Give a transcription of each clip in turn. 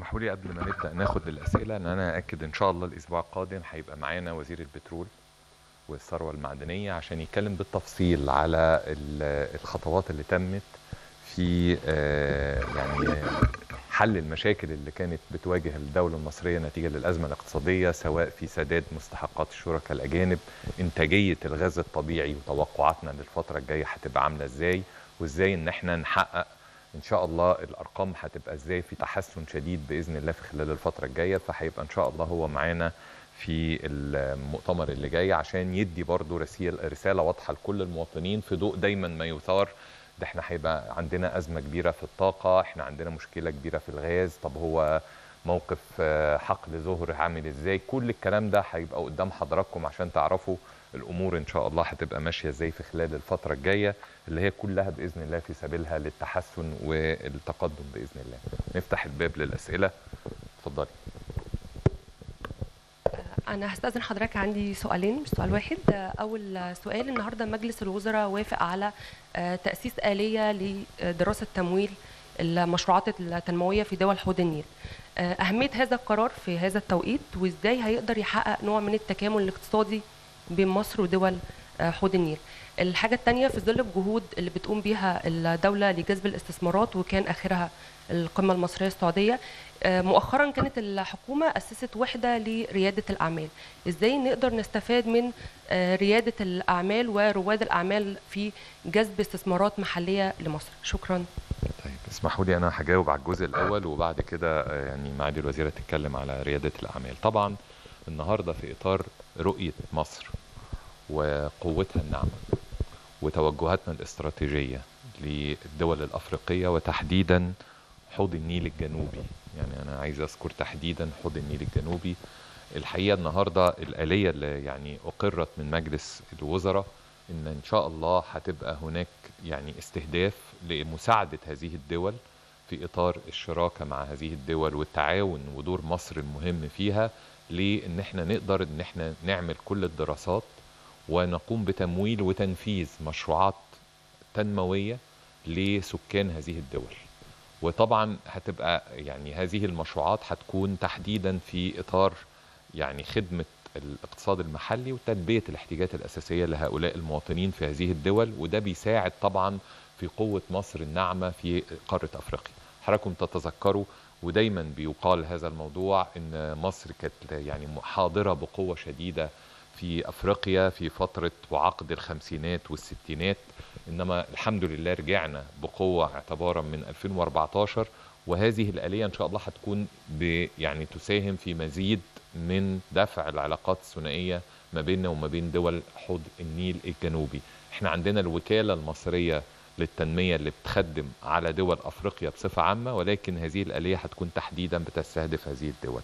اسمحوا لي قبل ما نبدا ناخد الاسئله ان انا اكد ان شاء الله الاسبوع القادم هيبقى معانا وزير البترول والثروه المعدنيه عشان يتكلم بالتفصيل على ال- الخطوات اللي تمت في آه، يعني حل المشاكل اللي كانت بتواجه الدوله المصريه نتيجه للازمه الاقتصاديه سواء في سداد مستحقات الشركاء الاجانب انتاجيه الغاز الطبيعي وتوقعاتنا للفتره الجايه هتبقى عامله ازاي وازاي ان احنا نحقق ان شاء الله الارقام هتبقى ازاي في تحسن شديد باذن الله في خلال الفتره الجايه فهيبقى ان شاء الله هو معانا في المؤتمر اللي جاي عشان يدي برضو رسيل رساله واضحه لكل المواطنين في ضوء دايما ما يثار ده احنا هيبقى عندنا ازمه كبيره في الطاقه احنا عندنا مشكله كبيره في الغاز طب هو موقف آه، حقل ظهر عامل ازاي كل الكلام ده هيبقى قدام حضراتكم عشان تعرفوا الامور ان شاء الله هتبقى ماشيه ازاي في خلال الفتره الجايه اللي هي كلها باذن الله في سبيلها للتحسن والتقدم باذن الله نفتح الباب للاسئله اتفضلي أنا هستأذن حضرتك عندي سؤالين مش سؤال واحد أول سؤال النهاردة مجلس الوزراء وافق على آه، تأسيس آلية لدراسة تمويل المشروعات التنموية في دول حوض النيل آه، أهمية هذا القرار في هذا التوقيت وإزاي هيقدر يحقق نوع من التكامل الاقتصادي بين مصر ودول آه، حوض النيل الحاجة التانية في ظل الجهود اللي بتقوم بيها الدولة لجذب الاستثمارات وكان آخرها القمة المصرية السعودية آه، مؤخرا كانت الحكومة أسست وحدة لريادة الأعمال إزاي نقدر نستفاد من آه، ريادة الأعمال ورواد الأعمال في جذب استثمارات محلية لمصر شكرا طيب اسمحوا لي انا هجاوب على الجزء الاول وبعد كده آه، يعني معالي الوزيره تتكلم على رياده الاعمال طبعا النهارده في اطار رؤيه مصر وقوتها الناعمه وتوجهاتنا الاستراتيجيه للدول الافريقيه وتحديدا حوض النيل الجنوبي يعني انا عايز اذكر تحديدا حوض النيل الجنوبي الحقيقه النهارده الاليه اللي يعني اقرت من مجلس الوزراء ان ان شاء الله هتبقى هناك يعني استهداف لمساعده هذه الدول في اطار الشراكه مع هذه الدول والتعاون ودور مصر المهم فيها لان احنا نقدر ان احنا نعمل كل الدراسات ونقوم بتمويل وتنفيذ مشروعات تنمويه لسكان هذه الدول وطبعا هتبقى يعني هذه المشروعات هتكون تحديدا في اطار يعني خدمه الاقتصاد المحلي وتلبيه الاحتياجات الاساسيه لهؤلاء المواطنين في هذه الدول وده بيساعد طبعا في قوه مصر الناعمه في قاره افريقيا. حضراتكم تتذكروا ودايما بيقال هذا الموضوع ان مصر كانت يعني حاضره بقوه شديده في افريقيا في فتره وعقد الخمسينات والستينات انما الحمد لله رجعنا بقوه اعتبارا من 2014 وهذه الاليه ان شاء الله هتكون ب- يعني تساهم في مزيد من دفع العلاقات الثنائيه ما بيننا وما بين دول حوض النيل الجنوبي احنا عندنا الوكاله المصريه للتنميه اللي بتخدم على دول افريقيا بصفه عامه ولكن هذه الاليه هتكون تحديدا بتستهدف هذه الدول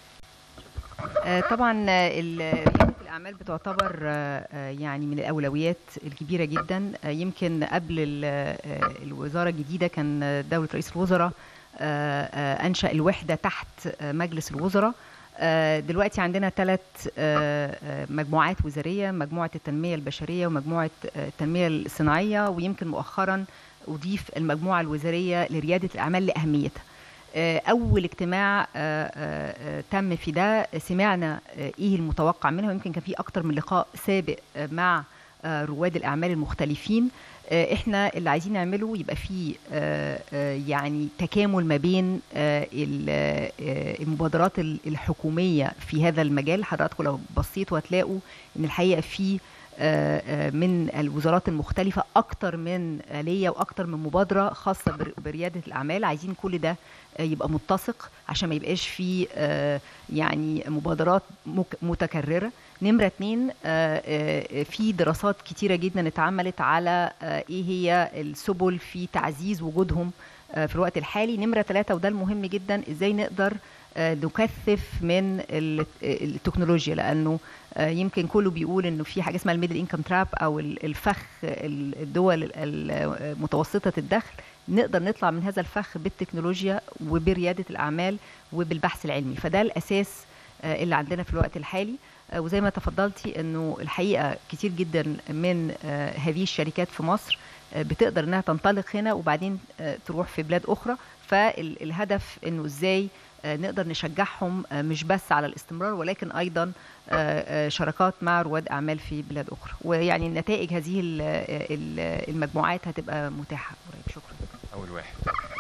آه، طبعا آه، ال- رياده الاعمال بتعتبر آه، آه، يعني من الاولويات الكبيره جدا آه، يمكن قبل ال- آه، الوزاره الجديده كان آه، دوله رئيس الوزراء آه، آه، انشا الوحده تحت آه، مجلس الوزراء آه، دلوقتي عندنا ثلاث مجموعات وزاريه مجموعه التنميه البشريه ومجموعه آه، التنميه الصناعيه ويمكن مؤخرا اضيف المجموعه الوزاريه لرياده الاعمال لاهميتها آه، اول اجتماع آه، آه، آه، تم في ده سمعنا آه، ايه المتوقع منه ويمكن كان في اكتر من لقاء سابق آه، مع آه، رواد الاعمال المختلفين آه، احنا اللي عايزين نعمله يبقى فيه آه، آه، يعني تكامل ما بين آه، ال- آه، المبادرات ال- الحكوميه في هذا المجال حضراتكم لو بصيتوا هتلاقوا ان الحقيقه في آه، آه، من الوزارات المختلفة أكتر من آلية وأكتر من مبادرة خاصة بر- بريادة الأعمال عايزين كل ده آه، يبقى متسق عشان ما يبقاش فيه آه، يعني مبادرات مك- متكررة نمرة اتنين آه، آه، في دراسات كتيرة جدا اتعملت على آه، ايه هي السبل في تعزيز وجودهم آه، في الوقت الحالي نمرة ثلاثة وده المهم جدا ازاي نقدر آه، نكثف من ال- التكنولوجيا لانه آه، يمكن كله بيقول انه في حاجه اسمها الميدل انكم تراب او ال- الفخ ال- الدول ال- متوسطه الدخل نقدر نطلع من هذا الفخ بالتكنولوجيا وبرياده الاعمال وبالبحث العلمي فده الاساس آه، اللي عندنا في الوقت الحالي آه، وزي ما تفضلتي انه الحقيقه كتير جدا من آه، هذه الشركات في مصر آه، بتقدر انها تنطلق هنا وبعدين آه، تروح في بلاد اخرى فالهدف انه ازاي آه، نقدر نشجعهم آه، مش بس على الاستمرار ولكن ايضا آه، آه، شراكات مع رواد اعمال في بلاد اخرى ويعني نتائج هذه ال- ال- المجموعات هتبقى متاحه قريب شكرا اول واحد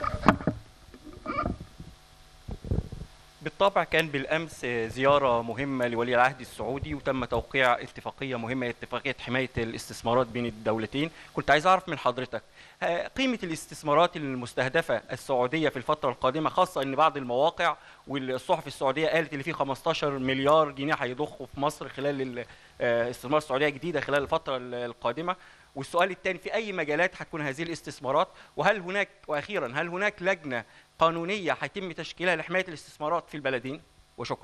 بالطبع كان بالامس زياره مهمه لولي العهد السعودي وتم توقيع اتفاقيه مهمه اتفاقيه حمايه الاستثمارات بين الدولتين كنت عايز اعرف من حضرتك ها- قيمه الاستثمارات المستهدفه السعوديه في الفتره القادمه خاصه ان بعض المواقع والصحف السعوديه قالت ان في 15 مليار جنيه هيضخوا في مصر خلال ال- آه، استثمار السعوديه جديده خلال الفتره ال- القادمه والسؤال الثاني في اي مجالات هتكون هذه الاستثمارات وهل هناك واخيرا هل هناك لجنه قانونيه هيتم تشكيلها لحمايه الاستثمارات في البلدين وشكرا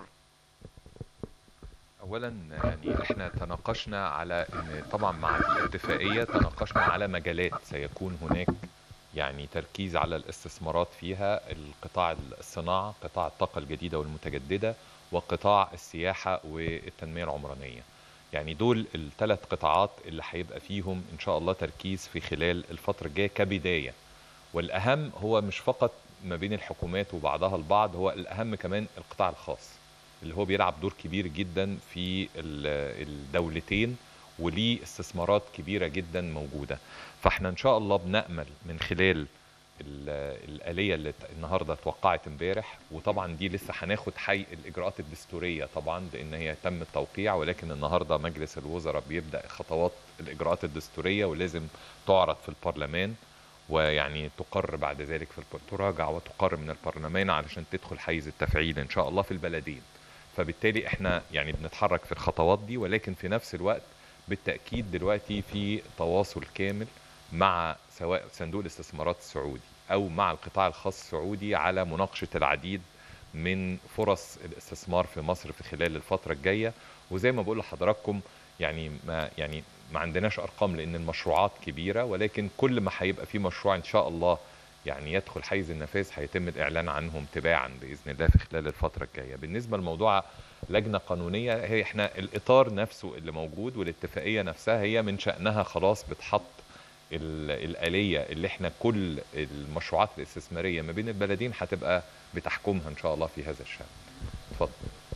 اولا يعني احنا تناقشنا على ان طبعا مع الاتفاقيه تناقشنا على مجالات سيكون هناك يعني تركيز على الاستثمارات فيها القطاع الصناعه قطاع الطاقه الجديده والمتجدده وقطاع السياحه والتنميه العمرانيه يعني دول الثلاث قطاعات اللي هيبقى فيهم ان شاء الله تركيز في خلال الفتره الجايه كبدايه والاهم هو مش فقط ما بين الحكومات وبعضها البعض هو الاهم كمان القطاع الخاص اللي هو بيلعب دور كبير جدا في ال- الدولتين وليه استثمارات كبيرة جدا موجودة فاحنا ان شاء الله بنأمل من خلال ال- الآلية اللي ت- النهاردة اتوقعت امبارح وطبعا دي لسه هناخد حي الإجراءات الدستورية طبعا لأن هي تم التوقيع ولكن النهاردة مجلس الوزراء بيبدأ خطوات الإجراءات الدستورية ولازم تعرض في البرلمان ويعني تقر بعد ذلك في الب- تراجع وتقر من البرلمان علشان تدخل حيز التفعيل ان شاء الله في البلدين فبالتالي احنا يعني بنتحرك في الخطوات دي ولكن في نفس الوقت بالتاكيد دلوقتي في تواصل كامل مع سواء صندوق الاستثمارات السعودي او مع القطاع الخاص السعودي على مناقشه العديد من فرص الاستثمار في مصر في خلال الفتره الجايه وزي ما بقول لحضراتكم يعني ما يعني ما عندناش ارقام لان المشروعات كبيره ولكن كل ما هيبقى في مشروع ان شاء الله يعني يدخل حيز النفاذ هيتم الاعلان عنهم تباعا باذن الله في خلال الفتره الجايه بالنسبه لموضوع لجنه قانونيه هي احنا الاطار نفسه اللي موجود والاتفاقيه نفسها هي من شانها خلاص بتحط ال- الآلية اللي احنا كل المشروعات الاستثمارية ما بين البلدين هتبقى بتحكمها ان شاء الله في هذا الشأن اتفضل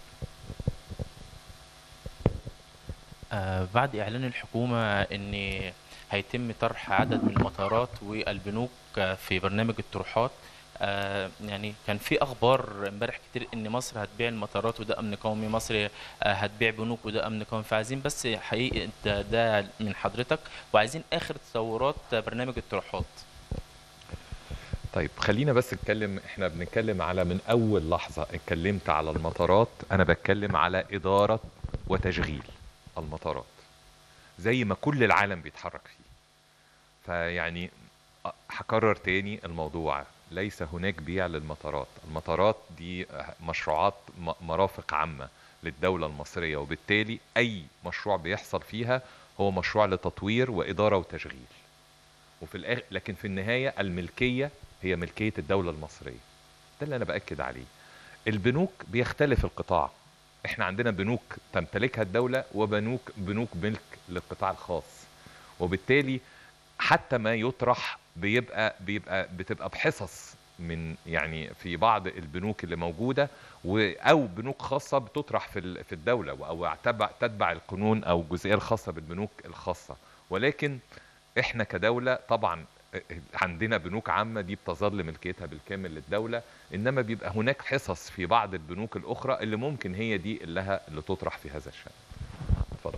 آه، بعد إعلان الحكومة إن هيتم طرح عدد من المطارات والبنوك آه، في برنامج الطروحات آه، يعني كان في أخبار امبارح كتير إن مصر هتبيع المطارات وده أمن قومي مصر آه، هتبيع بنوك وده أمن قومي فعايزين بس حقيقي ده, ده من حضرتك وعايزين آخر تصورات برنامج الطروحات طيب خلينا بس نتكلم احنا بنتكلم على من اول لحظة اتكلمت على المطارات انا بتكلم على ادارة وتشغيل المطارات زي ما كل العالم بيتحرك فيه فيعني أ- هكرر تاني الموضوع ليس هناك بيع للمطارات المطارات دي مشروعات م- مرافق عامة للدولة المصرية وبالتالي أي مشروع بيحصل فيها هو مشروع لتطوير وإدارة وتشغيل وفي الآخر لكن في النهاية الملكية هي ملكية الدولة المصرية ده اللي أنا بأكد عليه البنوك بيختلف القطاع احنا عندنا بنوك تمتلكها الدولة وبنوك بنوك ملك للقطاع الخاص وبالتالي حتى ما يطرح بيبقى بيبقى بتبقى بحصص من يعني في بعض البنوك اللي موجوده و- او بنوك خاصه بتطرح في ال- في الدوله او تتبع تتبع القانون او الجزئيه الخاصه بالبنوك الخاصه ولكن احنا كدوله طبعا عندنا بنوك عامه دي بتظل ملكيتها بالكامل للدوله انما بيبقى هناك حصص في بعض البنوك الاخرى اللي ممكن هي دي اللي لها اللي تطرح في هذا الشان اتفضل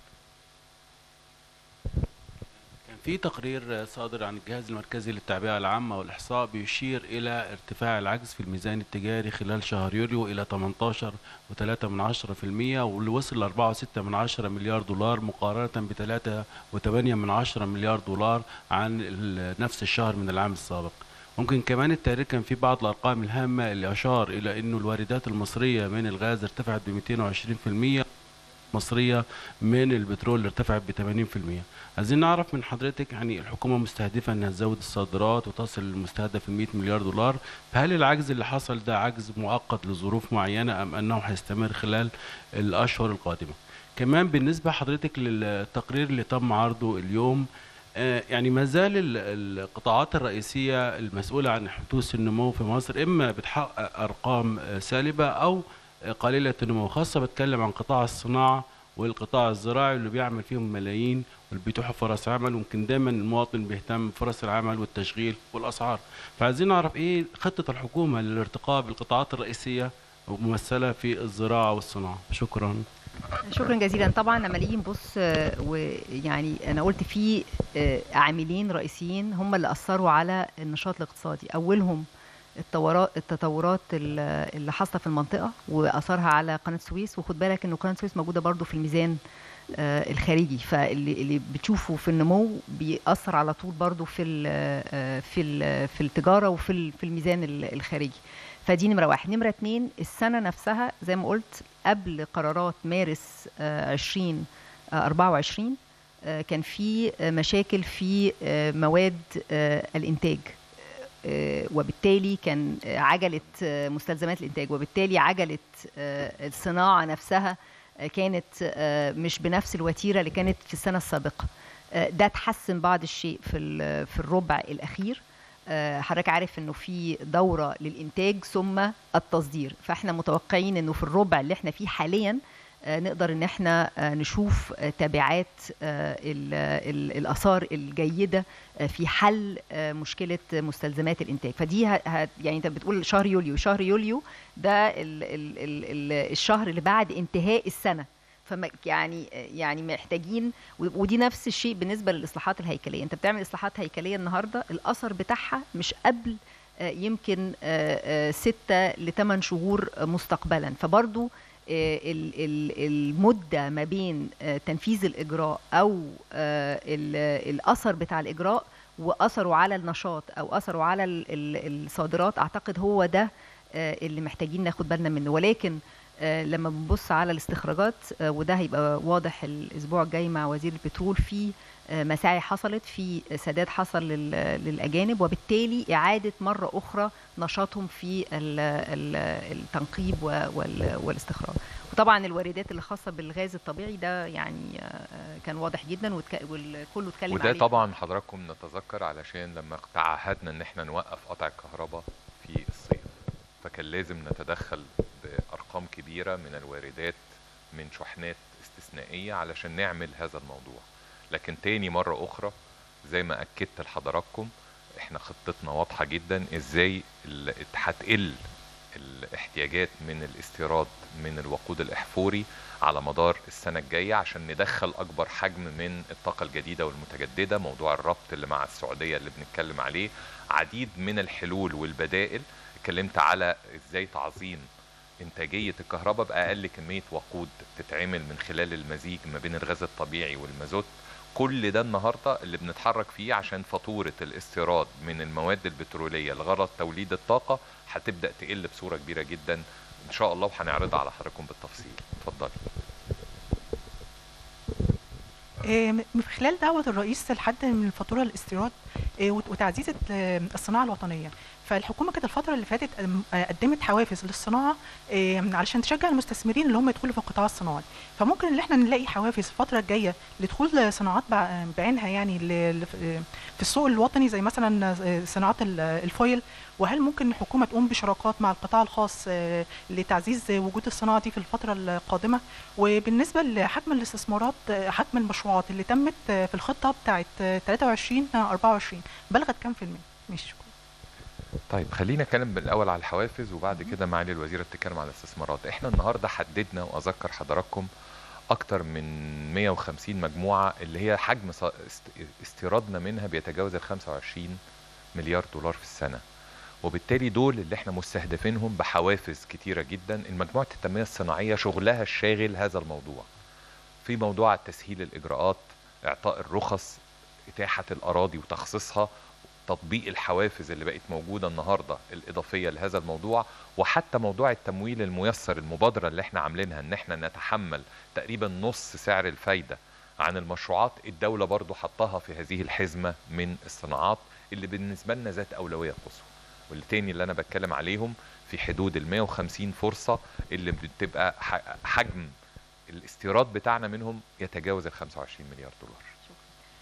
كان في تقرير صادر عن الجهاز المركزي للتعبئة العامة والإحصاء بيشير إلى ارتفاع العجز في الميزان التجاري خلال شهر يوليو إلى 18 و3 من عشرة في المية واللي وصل ل 4 و6 من عشرة مليار دولار مقارنة ب 3 و8 من عشرة مليار دولار عن ال- نفس الشهر من العام السابق ممكن كمان التقرير كان في بعض الأرقام الهامة اللي أشار إلى أنه الواردات المصرية من الغاز ارتفعت ب 220% مصرية من البترول اللي ارتفعت ب 80% عايزين نعرف من حضرتك يعني الحكومة مستهدفة انها تزود الصادرات وتصل للمستهدف ال 100 مليار دولار فهل العجز اللي حصل ده عجز مؤقت لظروف معينة ام انه هيستمر خلال الاشهر القادمة كمان بالنسبة حضرتك للتقرير اللي تم عرضه اليوم آه، يعني ما زال ال- القطاعات الرئيسية المسؤولة عن حدوث النمو في مصر إما بتحقق أرقام آه، سالبة أو آه، قليلة النمو خاصة بتكلم عن قطاع الصناعة والقطاع الزراعي اللي بيعمل فيهم ملايين واللي بيتيحوا فرص عمل ويمكن دايما المواطن بيهتم بفرص العمل والتشغيل والأسعار فعايزين نعرف إيه خطة الحكومة للارتقاء بالقطاعات الرئيسية ممثلة في الزراعة والصناعة شكرا شكرا جزيلا طبعا لما نيجي نبص آه، ويعني انا قلت في آه، عاملين رئيسيين هم اللي اثروا على النشاط الاقتصادي اولهم التورات التطورات ال- اللي حاصله في المنطقه واثرها على قناه السويس وخد بالك انه قناه السويس موجوده برضو في الميزان آه، الخارجي فاللي اللي بتشوفه في النمو بيأثر على طول برضو في ال آه، في ال في التجاره وفي ال- في الميزان ال- الخارجي فدي نمره واحد نمره اتنين السنه نفسها زي ما قلت قبل قرارات مارس آه، 2024 آه، كان في آه، مشاكل في آه، مواد آه، الانتاج آه، وبالتالي كان آه، عجله آه، مستلزمات الانتاج وبالتالي عجله آه، الصناعه نفسها آه، كانت آه، مش بنفس الوتيره اللي كانت في السنه السابقه آه، ده تحسن بعض الشيء في ال- في الربع الاخير آه، حضرتك عارف انه في دوره للانتاج ثم التصدير فاحنا متوقعين انه في الربع اللي احنا فيه حاليا آه، نقدر ان احنا آه، نشوف آه، تبعات آه، ال- ال- الاثار الجيده آه، في حل آه، مشكله مستلزمات الانتاج فدي ه- ه- يعني انت بتقول شهر يوليو شهر يوليو ده ال ال ال ال الشهر اللي بعد انتهاء السنه فما يعني يعني محتاجين و- ودي نفس الشيء بالنسبه للاصلاحات الهيكليه انت بتعمل اصلاحات هيكليه النهارده الاثر بتاعها مش قبل آه، يمكن آه، آه، ستة لثمان شهور آه، مستقبلا فبرضو آه، ال- ال- المدة ما بين آه، تنفيذ الإجراء أو آه، ال- الأثر بتاع الإجراء وأثره على النشاط أو أثره على ال- ال- الصادرات أعتقد هو ده آه، اللي محتاجين ناخد بالنا منه ولكن آه، لما بنبص على الاستخراجات آه، وده هيبقى واضح الأسبوع الجاي مع وزير البترول في آه، مساعي حصلت في سداد حصل لل- للأجانب وبالتالي إعادة مرة أخرى نشاطهم في ال- ال- التنقيب و- وال- والاستخراج وطبعا الواردات اللي خاصة بالغاز الطبيعي ده يعني آه، كان واضح جدا وتك- والكل اتكلم وده عليه طبعا حضراتكم نتذكر علشان لما تعهدنا ان احنا نوقف قطع الكهرباء في الصيف فكان لازم نتدخل بارقام كبيره من الواردات من شحنات استثنائيه علشان نعمل هذا الموضوع لكن تاني مره اخرى زي ما اكدت لحضراتكم احنا خطتنا واضحه جدا ازاي ال- هتقل الاحتياجات من الاستيراد من الوقود الاحفوري على مدار السنة الجاية عشان ندخل أكبر حجم من الطاقة الجديدة والمتجددة موضوع الربط اللي مع السعودية اللي بنتكلم عليه عديد من الحلول والبدائل اتكلمت على ازاي تعظيم إنتاجية الكهرباء بأقل كمية وقود تتعمل من خلال المزيج ما بين الغاز الطبيعي والمازوت كل ده النهاردة اللي بنتحرك فيه عشان فاتورة الاستيراد من المواد البترولية لغرض توليد الطاقة هتبدأ تقل بصورة كبيرة جدا إن شاء الله وهنعرضها على حضراتكم بالتفصيل اتفضلي آه، من خلال دعوة الرئيس الحد من الفاتورة الاستيراد آه، وت- وتعزيز الت- آه، الصناعة الوطنية فالحكومة كانت الفترة اللي فاتت أم- آه، قدمت حوافز للصناعة آه، علشان تشجع المستثمرين اللي هم يدخلوا في القطاع الصناعي فممكن ان احنا نلاقي حوافز الفترة الجاية لدخول صناعات بع- بعينها يعني ل- ل- في السوق الوطني زي مثلا آه، صناعات ال- الفويل وهل ممكن الحكومة تقوم بشراكات مع القطاع الخاص آه، لتعزيز وجود الصناعة دي في الفترة القادمة وبالنسبة لحجم الاستثمارات آه، حجم المشروعات اللي تمت آه، في الخطة بتاعت آه، 23 24 بلغت كام في المية؟ ماشي شكرا طيب خلينا نتكلم بالاول على الحوافز وبعد كده معالي الوزيره تتكلم على الاستثمارات احنا النهارده حددنا واذكر حضراتكم اكتر من 150 مجموعه اللي هي حجم ص- است- استيرادنا منها بيتجاوز ال 25 مليار دولار في السنه وبالتالي دول اللي احنا مستهدفينهم بحوافز كتيره جدا المجموعه التنميه الصناعيه شغلها الشاغل هذا الموضوع في موضوع تسهيل الاجراءات اعطاء الرخص اتاحه الاراضي وتخصيصها تطبيق الحوافز اللي بقت موجوده النهارده الاضافيه لهذا الموضوع وحتى موضوع التمويل الميسر المبادره اللي احنا عاملينها ان احنا نتحمل تقريبا نص سعر الفايده عن المشروعات الدوله برضو حطها في هذه الحزمه من الصناعات اللي بالنسبه لنا ذات اولويه قصوى والتاني اللي انا بتكلم عليهم في حدود ال 150 فرصه اللي بتبقى ح- حجم الاستيراد بتاعنا منهم يتجاوز ال 25 مليار دولار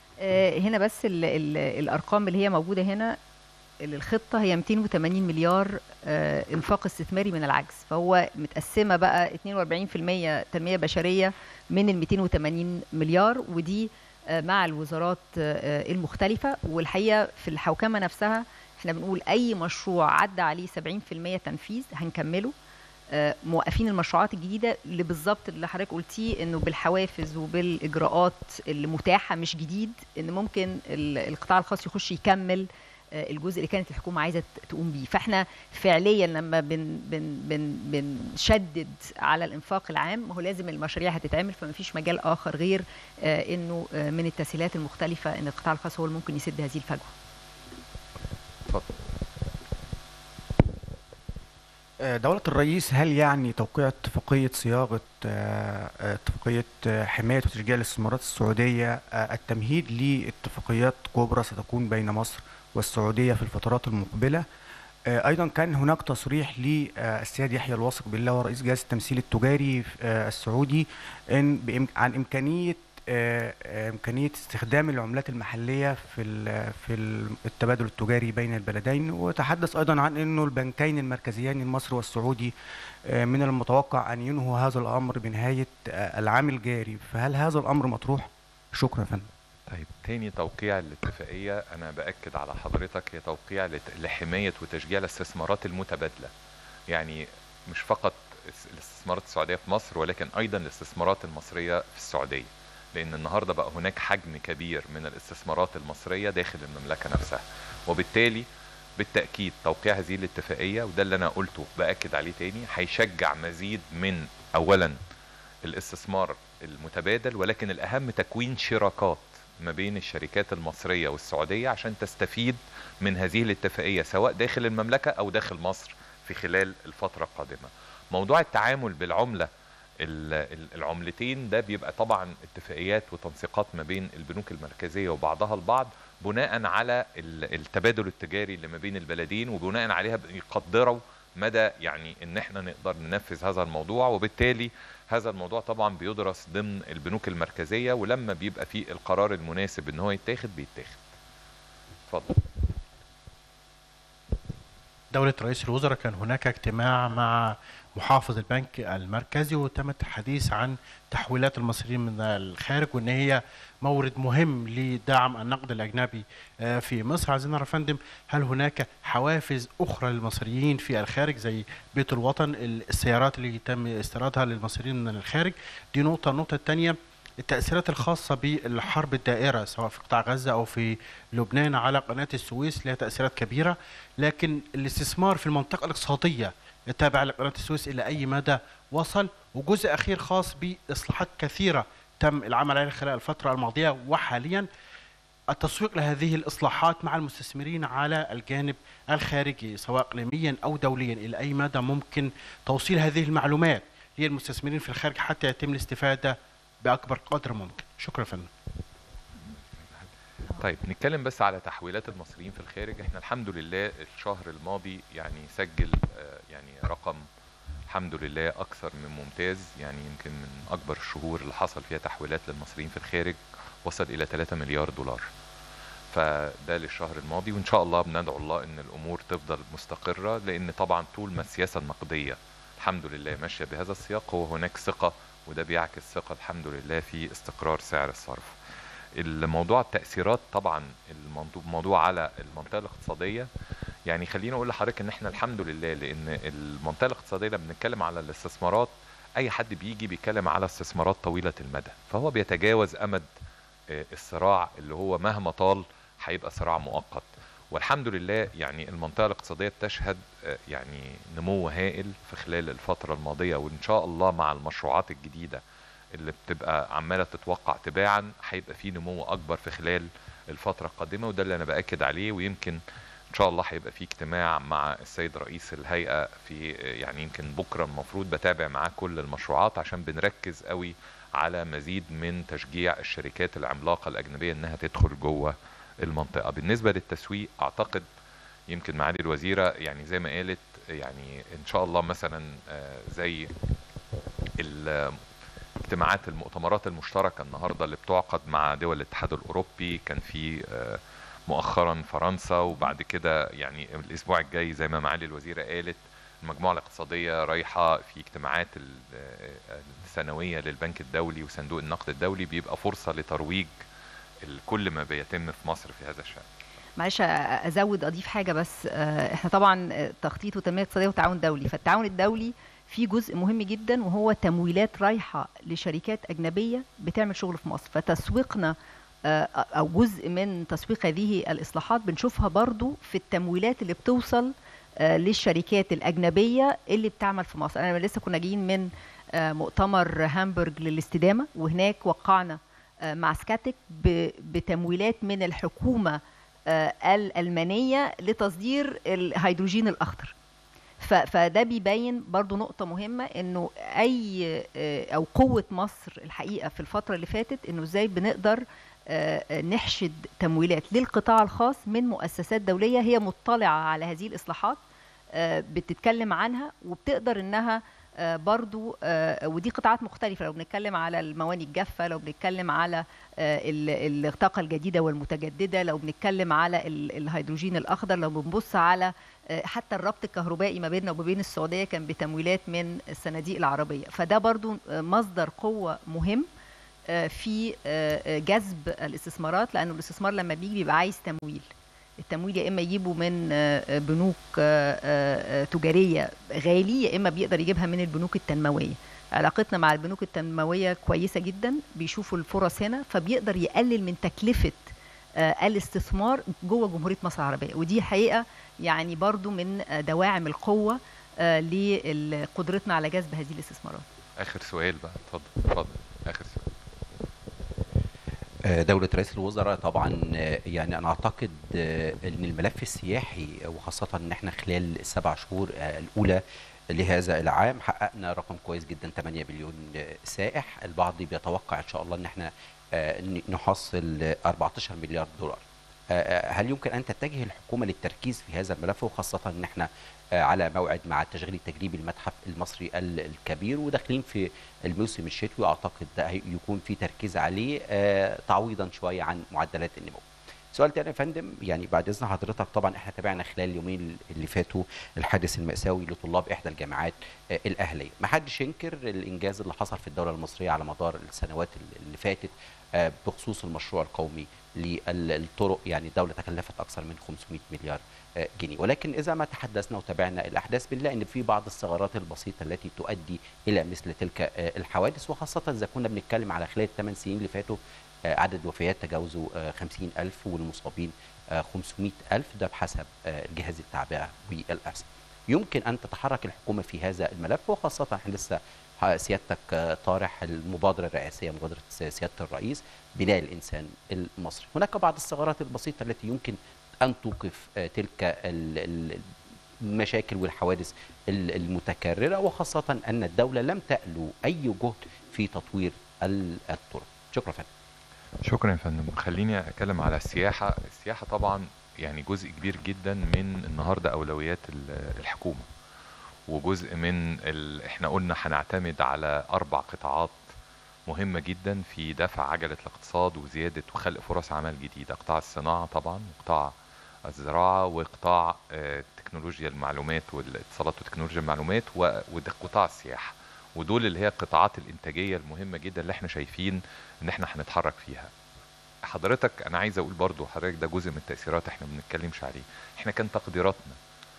آه، هنا بس ال ال الارقام اللي هي موجوده هنا ال- الخطه هي 280 مليار آه، انفاق استثماري من العجز فهو متقسمه بقى 42% تنميه بشريه من ال 280 مليار ودي آه، مع الوزارات آه، آه، المختلفه والحقيقه في الحوكمه نفسها احنا بنقول اي مشروع عدى عليه 70% تنفيذ هنكمله آه، موقفين المشروعات الجديده اللي بالظبط اللي حضرتك قلتيه انه بالحوافز وبالاجراءات المتاحه مش جديد ان ممكن ال- القطاع الخاص يخش يكمل آه، الجزء اللي كانت الحكومه عايزه ت- تقوم بيه فاحنا فعليا لما بن بن بن بنشدد على الانفاق العام ما هو لازم المشاريع هتتعمل فما فيش مجال اخر غير آه، انه آه، من التسهيلات المختلفه ان القطاع الخاص هو اللي ممكن يسد هذه الفجوه اتفضل آه، دولة الرئيس هل يعني توقيع اتفاقية صياغة آه، آه، اتفاقية آه، حماية وتشجيع الاستثمارات السعودية آه، التمهيد لاتفاقيات كبرى ستكون بين مصر والسعودية في الفترات المقبلة آه، أيضا كان هناك تصريح للسيد يحيى الواثق بالله ورئيس جهاز التمثيل التجاري آه، السعودي إن بإم- عن إمكانية آه، آه، إمكانية استخدام العملات المحلية في ال- في ال- التبادل التجاري بين البلدين وتحدث أيضا عن أنه البنكين المركزيين المصري والسعودي آه، من المتوقع أن ينهوا هذا الأمر بنهاية آه، العام الجاري فهل هذا الأمر مطروح؟ شكرا يا فندم طيب تاني توقيع الاتفاقية أنا بأكد على حضرتك هي توقيع لت- لحماية وتشجيع الاستثمارات المتبادلة يعني مش فقط الس- الاستثمارات السعودية في مصر ولكن أيضا الاستثمارات المصرية في السعودية لأن النهاردة بقى هناك حجم كبير من الاستثمارات المصرية داخل المملكة نفسها وبالتالي بالتأكيد توقيع هذه الاتفاقية وده اللي أنا قلته بأكد عليه تاني هيشجع مزيد من أولا الاستثمار المتبادل ولكن الأهم تكوين شراكات ما بين الشركات المصرية والسعودية عشان تستفيد من هذه الاتفاقية سواء داخل المملكة أو داخل مصر في خلال الفترة القادمة موضوع التعامل بالعملة ال- ال- العملتين ده بيبقى طبعا اتفاقيات وتنسيقات ما بين البنوك المركزية وبعضها البعض بناء على ال- التبادل التجاري اللي ما بين البلدين وبناء عليها بيقدروا مدى يعني ان احنا نقدر ننفذ هذا الموضوع وبالتالي هذا الموضوع طبعا بيدرس ضمن البنوك المركزية ولما بيبقى فيه القرار المناسب ان هو يتاخد بيتاخد اتفضل دولة رئيس الوزراء كان هناك اجتماع مع محافظ البنك المركزي وتم الحديث عن تحويلات المصريين من الخارج وان هي مورد مهم لدعم النقد الاجنبي آه، في مصر عايزين نعرف يا فندم هل هناك حوافز اخرى للمصريين في الخارج زي بيت الوطن السيارات اللي تم استيرادها للمصريين من الخارج دي نقطة النقطة الثانية التأثيرات الخاصة بالحرب الدائرة سواء في قطاع غزة أو في لبنان على قناة السويس لها تأثيرات كبيرة لكن الاستثمار في المنطقة الاقتصادية التابعة لقناة السويس إلى أي مدى وصل وجزء أخير خاص بإصلاحات كثيرة تم العمل عليها خلال الفترة الماضية وحاليا التسويق لهذه الإصلاحات مع المستثمرين على الجانب الخارجي سواء إقليميا أو دوليا إلى أي مدى ممكن توصيل هذه المعلومات للمستثمرين في الخارج حتى يتم الاستفادة بأكبر قدر ممكن شكرا فندم طيب نتكلم بس على تحويلات المصريين في الخارج احنا الحمد لله الشهر الماضي يعني سجل آه، يعني رقم الحمد لله اكثر من ممتاز يعني يمكن من اكبر الشهور اللي حصل فيها تحويلات للمصريين في الخارج وصل الى 3 مليار دولار فده للشهر الماضي وان شاء الله بندعو الله ان الامور تفضل مستقره لان طبعا طول ما السياسه النقديه الحمد لله ماشيه بهذا السياق هو هناك ثقه وده بيعكس ثقه الحمد لله في استقرار سعر الصرف الموضوع التأثيرات طبعا الموضوع موضوع على المنطقة الاقتصادية يعني خليني أقول لحضرتك إن إحنا الحمد لله لأن المنطقة الاقتصادية لما بنتكلم على الاستثمارات أي حد بيجي بيتكلم على استثمارات طويلة المدى فهو بيتجاوز أمد آه، الصراع اللي هو مهما طال هيبقى صراع مؤقت والحمد لله يعني المنطقة الاقتصادية بتشهد آه، يعني نمو هائل في خلال الفترة الماضية وإن شاء الله مع المشروعات الجديدة اللي بتبقى عماله تتوقع تباعا هيبقى في نمو اكبر في خلال الفتره القادمه وده اللي انا باكد عليه ويمكن ان شاء الله هيبقى في اجتماع مع السيد رئيس الهيئه في يعني يمكن بكره المفروض بتابع معاه كل المشروعات عشان بنركز قوي على مزيد من تشجيع الشركات العملاقه الاجنبيه انها تدخل جوه المنطقه بالنسبه للتسويق اعتقد يمكن معالي الوزيره يعني زي ما قالت يعني ان شاء الله مثلا آه، زي ال- الاجتماعات المؤتمرات المشتركه النهارده اللي بتعقد مع دول الاتحاد الاوروبي كان في آه، مؤخرا فرنسا وبعد كده يعني الاسبوع الجاي زي ما معالي الوزيره قالت المجموعه الاقتصاديه رايحه في اجتماعات ال- آه، السنويه للبنك الدولي وصندوق النقد الدولي بيبقى فرصه لترويج ال- كل ما بيتم في مصر في هذا الشان معلش ازود اضيف حاجه بس آه، احنا طبعا آه، تخطيط وتنميه اقتصاديه وتعاون دولي فالتعاون الدولي فيه جزء مهم جدا وهو تمويلات رايحه لشركات اجنبيه بتعمل شغل في مصر فتسويقنا آه، او جزء من تسويق هذه الاصلاحات بنشوفها برضو في التمويلات اللي بتوصل آه، للشركات الاجنبيه اللي بتعمل في مصر انا لسه كنا جايين من آه، مؤتمر هامبورج للاستدامه وهناك وقعنا آه، مع سكاتك ب- بتمويلات من الحكومه آه، الألمانية لتصدير الهيدروجين الأخضر ف- فده بيبين برضو نقطة مهمة انه اي آه، او قوة مصر الحقيقة في الفترة اللي فاتت انه ازاي بنقدر آه، آه، نحشد تمويلات للقطاع الخاص من مؤسسات دولية هي مطلعة على هذه الإصلاحات آه، بتتكلم عنها وبتقدر انها آه، برضو آه، ودي قطاعات مختلفة لو بنتكلم على المواني الجافة لو بنتكلم على آه، ال- الطاقة الجديدة والمتجددة لو بنتكلم على ال- الهيدروجين الأخضر لو بنبص على آه، حتى الربط الكهربائي ما بيننا وما بين السعودية كان بتمويلات من الصناديق العربية فده برضو آه، مصدر قوة مهم آه، في آه، آه، جذب الاستثمارات لأنه الاستثمار لما بيجي بيبقى عايز تمويل التمويل يا اما يجيبه من آه، آه، بنوك آه، آه، آه، تجاريه غالي يا اما بيقدر يجيبها من البنوك التنمويه علاقتنا مع البنوك التنمويه كويسه جدا بيشوفوا الفرص هنا فبيقدر يقلل من تكلفه آه، الاستثمار جوه جمهوريه مصر العربيه ودي حقيقه يعني برضو من آه، دواعم القوه آه، لقدرتنا على جذب هذه الاستثمارات اخر سؤال بقى اتفضل اتفضل اخر سؤال آه، دولة رئيس الوزراء طبعا آه، يعني أنا أعتقد آه، أن الملف السياحي آه، وخاصة أن احنا خلال السبع شهور آه، الأولى لهذا العام حققنا رقم كويس جدا 8 مليون آه، سائح البعض بيتوقع إن شاء الله أن احنا آه، ن- نحصل آه، 14 مليار دولار آه، آه، هل يمكن أن تتجه الحكومة للتركيز في هذا الملف وخاصة أن احنا آه، على موعد مع التشغيل التجريبي المتحف المصري ال- الكبير وداخلين في الموسم الشتوي اعتقد ده هي- يكون في تركيز عليه آه، تعويضا شويه عن معدلات النمو. سؤال تاني يا فندم يعني بعد اذن حضرتك طبعا احنا تابعنا خلال اليومين اللي فاتوا الحادث المأساوي لطلاب احدى الجامعات آه، الاهليه، ما حدش ينكر الانجاز اللي حصل في الدوله المصريه على مدار السنوات اللي فاتت آه، بخصوص المشروع القومي للطرق يعني الدوله تكلفت اكثر من 500 مليار آه، جنيه ولكن اذا ما تحدثنا وتابعنا الاحداث بنلاقي ان في بعض الثغرات البسيطه التي تؤدي الى مثل تلك آه، الحوادث وخاصه اذا كنا بنتكلم على خلال الثمان سنين اللي فاتوا آه، عدد الوفيات تجاوزوا آه، 50000 والمصابين آه، 500000 ده بحسب آه، جهاز التعبئه والاحصاء. يمكن ان تتحرك الحكومه في هذا الملف وخاصه احنا لسه ح- سيادتك آه، طارح المبادره الرئاسيه مبادره س- سياده الرئيس بناء الانسان المصري. هناك بعض الثغرات البسيطه التي يمكن ان توقف آه، تلك ال- ال- المشاكل والحوادث ال- المتكرره وخاصه ان الدوله لم تألو اي جهد في تطوير ال- الطرق. شكرا فندم. شكرا يا فندم خليني اتكلم على السياحه السياحه طبعا يعني جزء كبير جدا من النهارده اولويات ال- الحكومه وجزء من ال... احنا قلنا هنعتمد على اربع قطاعات مهمه جدا في دفع عجله الاقتصاد وزياده وخلق فرص عمل جديده قطاع الصناعه طبعا وقطاع الزراعه وقطاع آه، تكنولوجيا المعلومات والاتصالات وتكنولوجيا المعلومات و- وقطاع السياحه ودول اللي هي القطاعات الانتاجيه المهمه جدا اللي احنا شايفين ان احنا هنتحرك فيها حضرتك انا عايز اقول برضو حضرتك ده جزء من التاثيرات احنا ما بنتكلمش عليه احنا كان تقديراتنا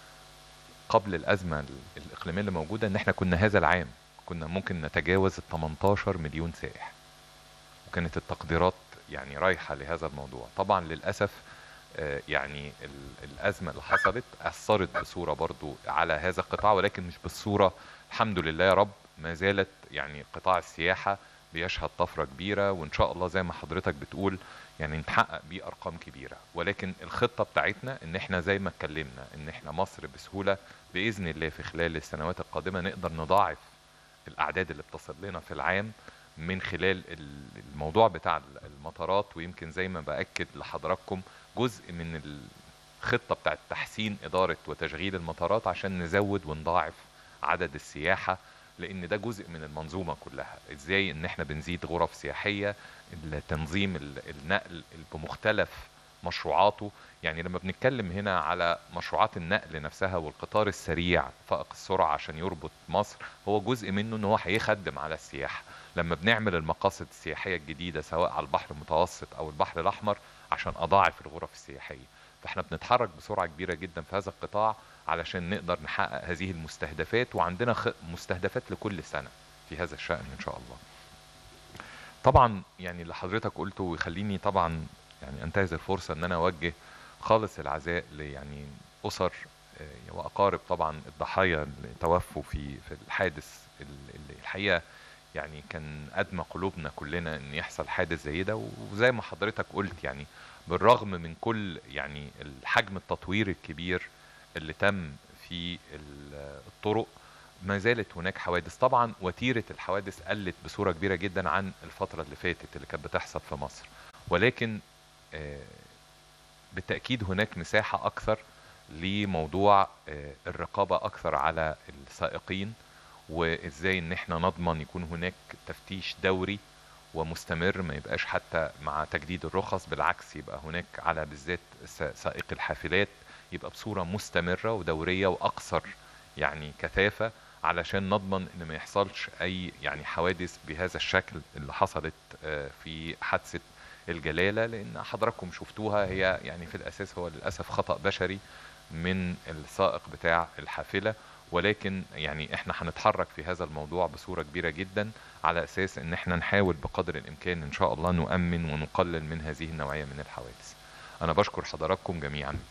قبل الازمه ال- الاقليميه اللي موجوده ان احنا كنا هذا العام كنا ممكن نتجاوز ال 18 مليون سائح وكانت التقديرات يعني رايحه لهذا الموضوع طبعا للاسف آه، يعني ال- الازمه اللي حصلت اثرت بصوره برضو على هذا القطاع ولكن مش بالصوره الحمد لله يا رب ما زالت يعني قطاع السياحه بيشهد طفره كبيره وان شاء الله زي ما حضرتك بتقول يعني نتحقق بيه ارقام كبيره ولكن الخطه بتاعتنا ان احنا زي ما اتكلمنا ان احنا مصر بسهوله باذن الله في خلال السنوات القادمه نقدر نضاعف الاعداد اللي بتصل لنا في العام من خلال ال- الموضوع بتاع المطارات ويمكن زي ما باكد لحضراتكم جزء من الخطه بتاعت تحسين اداره وتشغيل المطارات عشان نزود ونضاعف عدد السياحه لان ده جزء من المنظومه كلها ازاي ان احنا بنزيد غرف سياحيه التنظيم ال- النقل بمختلف مشروعاته يعني لما بنتكلم هنا على مشروعات النقل نفسها والقطار السريع فائق السرعه عشان يربط مصر هو جزء منه ان هو هيخدم على السياحه لما بنعمل المقاصد السياحيه الجديده سواء على البحر المتوسط او البحر الاحمر عشان اضاعف الغرف السياحيه فاحنا بنتحرك بسرعه كبيره جدا في هذا القطاع علشان نقدر نحقق هذه المستهدفات وعندنا خ- مستهدفات لكل سنه في هذا الشأن ان شاء الله طبعا يعني اللي حضرتك قلته يخليني طبعا يعني انتهز الفرصه ان انا اوجه خالص العزاء ليعني اسر آه، واقارب طبعا الضحايا اللي توفوا في في الحادث ال- اللي الحقيقه يعني كان ادمى قلوبنا كلنا ان يحصل حادث زي ده وزي ما حضرتك قلت يعني بالرغم من كل يعني الحجم التطوير الكبير اللي تم في ال- الطرق ما زالت هناك حوادث طبعا وتيره الحوادث قلت بصوره كبيره جدا عن الفتره اللي فاتت اللي كانت بتحصل في مصر ولكن آه، بالتاكيد هناك مساحه اكثر لموضوع آه، الرقابه اكثر على السائقين وازاي ان احنا نضمن يكون هناك تفتيش دوري ومستمر ما يبقاش حتى مع تجديد الرخص بالعكس يبقى هناك على بالذات س- سائق الحافلات يبقى بصوره مستمره ودوريه واكثر يعني كثافه علشان نضمن ان ما يحصلش اي يعني حوادث بهذا الشكل اللي حصلت آه، في حادثه الجلاله لان حضراتكم شفتوها هي يعني في الاساس هو للاسف خطا بشري من السائق بتاع الحافله ولكن يعني احنا هنتحرك في هذا الموضوع بصوره كبيره جدا على اساس ان احنا نحاول بقدر الامكان ان شاء الله نؤمن ونقلل من هذه النوعيه من الحوادث انا بشكر حضراتكم جميعا